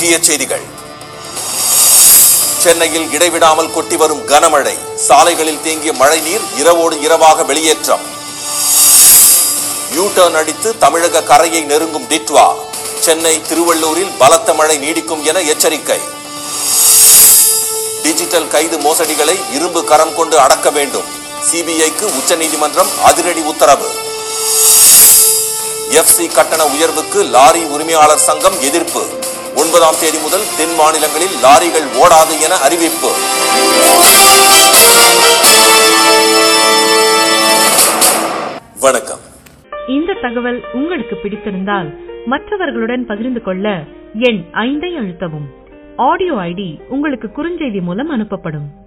முக்கிய செய்திகள் சென்னையில் இடைவிடாமல் கொட்டி வரும் கனமழை சாலைகளில் தேங்கிய மழைநீர் இரவோடு இரவாக வெளியேற்றம் யூ டர்ன் அடித்து தமிழக கரையை நெருங்கும் டிட்வா சென்னை திருவள்ளூரில் பலத்த மழை நீடிக்கும் என எச்சரிக்கை டிஜிட்டல் கைது மோசடிகளை இரும்பு கரம் கொண்டு அடக்க வேண்டும் சிபிஐக்கு உச்சநீதிமன்றம் அதிரடி உத்தரவு எஃப்சி கட்டண உயர்வுக்கு லாரி உரிமையாளர் சங்கம் எதிர்ப்பு ஒன்பதாம் தேதி முதல் தென் மாநிலங்களில் லாரிகள் ஓடாது என அறிவிப்பு வணக்கம் இந்த தகவல் உங்களுக்கு பிடித்திருந்தால் மற்றவர்களுடன் பகிர்ந்து கொள்ள எண் ஐந்தை அழுத்தவும் ஆடியோ ஐடி உங்களுக்கு குறுஞ்செய்தி மூலம் அனுப்பப்படும்